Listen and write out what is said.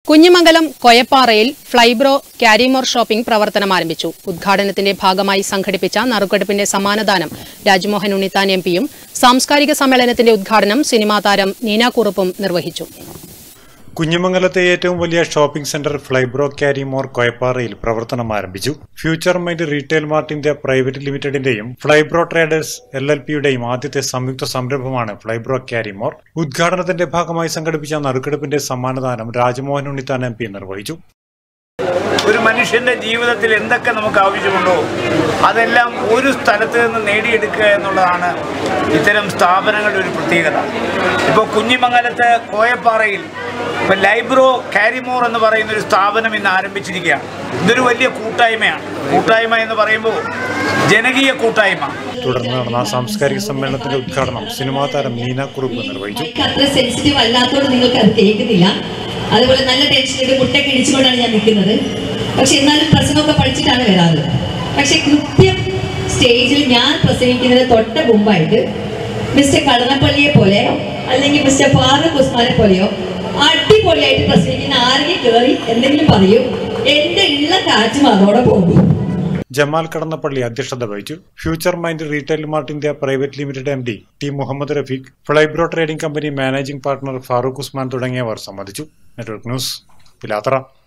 Kunhimangalam കൊയപ്പാറയിൽ ഫ്ലൈബ്രോ കാരിമോർ shopping പ്രവർത്തനം ആരംഭിച്ചു ഉദ്ഘാടനത്തിന്റെ ഭാഗമായി സംഘടിപ്പിച്ച നറുക്കെടുപ്പിന്റെ സമ്മാനദാനം രാജ്മോഹൻ ഉണ്ണിത്താൻ എം പിയും സാംസ്കാരിക സമ്മേളനത്തിന്റെ ഉദ്ഘാടനം സിനിമാ താരം നീന കുറുപ്പും നിർവഹിച്ചു കുഞ്ഞിമംഗലത്തെ ഏറ്റവും വലിയ ഷോപ്പിംഗ് സെന്റർ ഫ്ലൈബ്രോ കാരിമോർ കൊയപ്പാറയിൽ പ്രവർത്തനം ആരംഭിച്ചു Future Mind Retail Mart India Private ലിമിറ്റഡിന്റെയും ഫ്ലൈബ്രോ ട്രേഡേഴ്സ് എൽ എൽ പിയുടെയും ആദ്യത്തെ സംയുക്ത സംരംഭമാണ് ഫ്ലൈബ്രോ കാരിമോർ ഉദ്ഘാടനത്തിന്റെ ഭാഗമായി സംഘടിപ്പിച്ച നറുക്കെടുപ്പിന്റെ സമ്മാനദാനം രാജ്മോഹൻ ഉണ്ണിത്താൻ എം പി നിർവഹിച്ചു ഒരു മനുഷ്യന്റെ ജീവിതത്തിൽ എന്തൊക്കെ നമുക്ക് ആവശ്യമുണ്ടോ അതെല്ലാം ഒരു സ്ഥലത്ത് നിന്ന് നേടിയെടുക്കുക എന്നുള്ളതാണ് ഇത്തരം സ്ഥാപനങ്ങളുടെ ഒരു പ്രത്യേകത ഇപ്പോൾ കുഞ്ഞിമംഗലത്ത് കോയപ്പാറയിൽ ഇപ്പോൾ ലൈബ്രോ കാരിമോർ എന്ന് പറയുന്ന ഒരു സ്ഥാപനം ഇന്ന് ആരംഭിച്ചിരിക്കുകയാണ് ഇതൊരു വലിയ കൂട്ടായ്മയാണ് കൂട്ടായ്മ എന്ന് പറയുമ്പോൾ ജനകീയ കൂട്ടായ്മ തുടർന്ന് നടന്ന സാംസ്കാരിക സമ്മേളനത്തിന്റെ ഉദ്ഘാടനം സിനിമാ താരം നീന കുറുപ്പ് നിർവഹിച്ചു എനിക്ക് അത്ര സെൻസിറ്റീവ് അല്ലാത്തതുകൊണ്ട് നിങ്ങൾക്ക് അത് കേൾക്കുന്നില്ല അതുപോലെ നല്ല ടെൻഷനിട്ട് മുട്ടൊക്കെ ഇടിച്ചുകൊണ്ടാണ് ഞാൻ നിൽക്കുന്നത് പക്ഷെ എന്നാലും പ്രസംഗമൊക്കെ പഠിച്ചിട്ടാണ് വരാറ് പക്ഷെ കൃത്യം സ്റ്റേജിൽ ഞാൻ പ്രസംഗിക്കുന്നതിന് തൊട്ട മുമ്പായിട്ട് മിസ്റ്റർ കടന്നപ്പള്ളിയെ പോലെ അല്ലെങ്കിൽ മിസ്റ്റർ ഫാറൂഖ് ഉസ്മാനെ പോലെയോ അടിപൊളിയായിട്ട് പ്രസംഗിക്കുന്ന ആരെങ്കിലും കയറി എന്തെങ്കിലും പറയൂ എന്റെ ഉള്ള കാറ്റും അതോടെ പോകും ജമാൽ കടന്നപ്പള്ളി അധ്യക്ഷത വഹിച്ചു Future Mind Retail Mart India Private Limited M D T Muhammad Rafeeq Flybro Trading Company managing partner Farooq Usman തുടങ്ങിയവർ സംബന്ധിച്ചു നെറ്റ്വർക്ക് ന്യൂസ് പിലാത്തറ